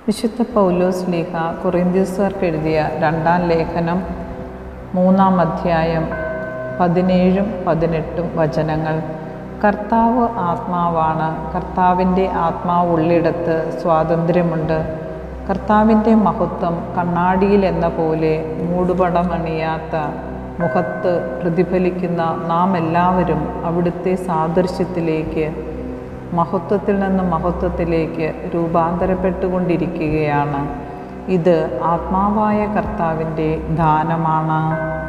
വിശുദ്ധ പൗലോസ് ലീഹ കൊറിന്ത്യസ്കാർക്ക് എഴുതിയ രണ്ടാം ലേഖനം മൂന്നാം അധ്യായം പതിനേഴും പതിനെട്ടും വചനങ്ങൾ കർത്താവ് ആത്മാവാണ് കർത്താവിൻ്റെ ആത്മാവ് ഉള്ളിടത്ത് സ്വാതന്ത്ര്യമുണ്ട് കർത്താവിൻ്റെ മഹത്വം കണ്ണാടിയിൽ എന്ന പോലെ മൂടുപടമണിയാത്ത മുഖത്ത് പ്രതിഫലിക്കുന്ന നാം എല്ലാവരും അവിടുത്തെ സാദൃശ്യത്തിലേക്ക് മഹത്വത്തിൽ നിന്ന് മഹത്വത്തിലേക്ക് രൂപാന്തരപ്പെട്ടുകൊണ്ടിരിക്കുകയാണ് ഇത് ആത്മാവായ കർത്താവിൻ്റെ ദാനമാണ്